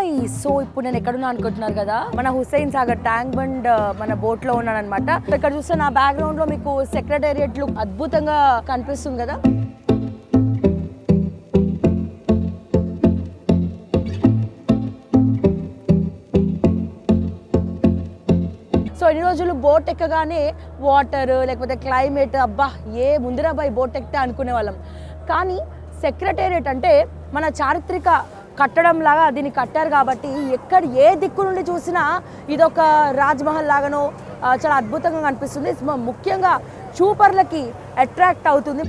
hi so ఇప్పుడు నేను ఎక్కడున్నా అనుకుంటున్నారు కదా మన హుస్సేన్ సాగర్ ట్యాంక్ బండ్ మన బోట్ లో ఉన్నాను అనమాట ఇక్కడ చూస్తే నా బ్యాక్గ్రౌండ్ లో మీకు సెక్రటేరియట్ లుక్ అద్భుతంగా కనిపిస్తుంది కదా సో ఎన్ని రోజులు బోట్ ఎక్కగానే వాటర్ లేకపోతే క్లైమేట్ అబ్బా ఏ ముందురా బాయ్ బోట్ ఎక్కితే అనుకునే వాళ్ళం కానీ సెక్రటేరియట్ అంటే మన చారిత్రక కట్టడం లాగా దీన్ని కట్టారు కాబట్టి ఎక్కడ ఏ దిక్కు నుండి చూసినా ఇదొక రాజ్మహల్ లాగానో ఆ, చాలా అద్భుతంగా కనిపిస్తుంది మ- ముఖ్యంగా చూపర్లకి అట్రాక్ట్ అవుతుంది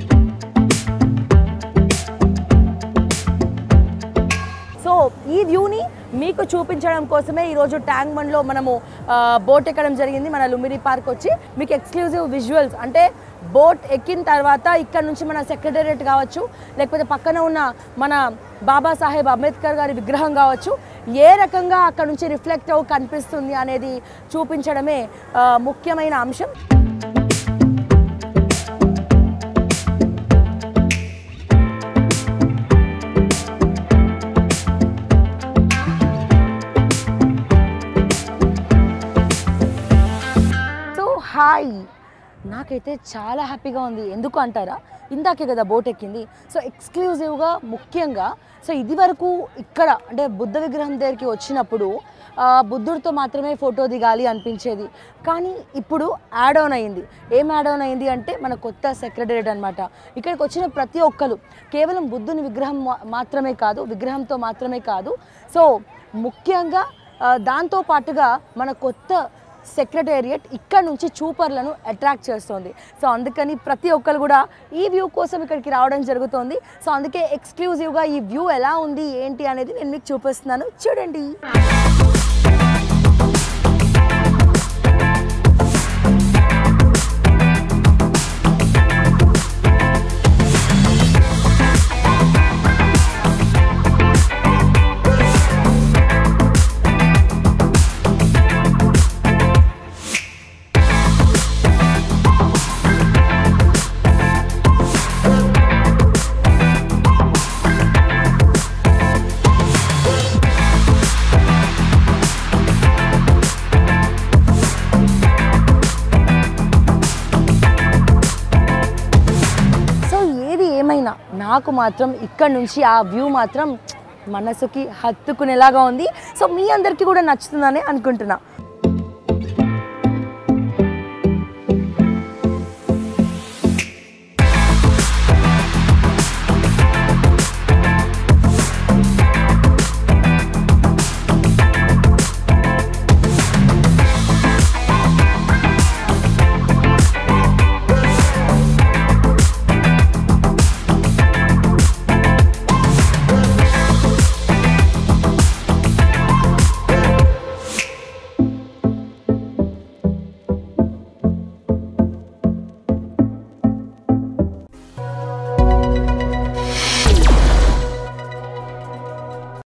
సో ఈ వ్యూని మీకు చూపించడం కోసమే ఈరోజు ట్యాంక్ బండ్లో మనము ఆ, బోట్ ఎక్కడం జరిగింది మన లుమిరి పార్క్ వచ్చి మీకు ఎక్స్క్లూజివ్ విజువల్స్ అంటే బోట్ ఎక్కిన తర్వాత ఇక్కడ నుంచి మన సెక్రటేరియట్ కావచ్చు లేకపోతే పక్కన ఉన్న మన బాబాసాహెబ్ అంబేద్కర్ గారి విగ్రహం కావచ్చు ఏ రకంగా అక్కడ నుంచి రిఫ్లెక్ట్ అవు కనిపిస్తుంది అనేది చూపించడమే ఆ, ముఖ్యమైన అంశం సో హాయ్ నాకైతే చాలా హ్యాపీగా ఉంది ఎందుకు అంటారా ఇందాకే కదా బోట్ ఎక్కింది సో ఎక్స్క్లూజివ్గా ముఖ్యంగా సో ఇది వరకు ఇక్కడ అంటే బుద్ధ విగ్రహం దగ్గరికి వచ్చినప్పుడు ఆ, బుద్ధుడితో మాత్రమే ఫోటో దిగాలి అనిపించేది కానీ ఇప్పుడు యాడ్ ఆన్ అయింది ఏం యాడ్ ఆన్ అయింది అంటే మన కొత్త సెక్రటరేట్ అనమాట ఇక్కడికి వచ్చిన ప్రతి ఒక్కరు కేవలం బుద్ధుని విగ్రహం మా- మాత్రమే కాదు విగ్రహంతో మాత్రమే కాదు సో ముఖ్యంగా ఆ, దాంతో పాటుగా మన కొత్త సెక్రటేరియట్ ఇక్కడ నుంచి చూపర్లను అట్రాక్ట్ చేస్తుంది సో అందుకని ప్రతి ఒక్కరు కూడా ఈ వ్యూ కోసం ఇక్కడికి రావడం జరుగుతుంది సో అందుకే ఎక్స్క్లూజివ్గా ఈ వ్యూ ఎలా ఉంది ఏంటి అనేది నేను మీకు చూపిస్తున్నాను చూడండి సో ఏది ఏమైనా నాకు మాత్రం ఇక్కడ నుంచి ఆ వ్యూ మాత్రం మనసుకి హత్తుకునేలాగా ఉంది సో మీ అందరికీ కూడా నచ్చుతుందని అనుకుంటున్నా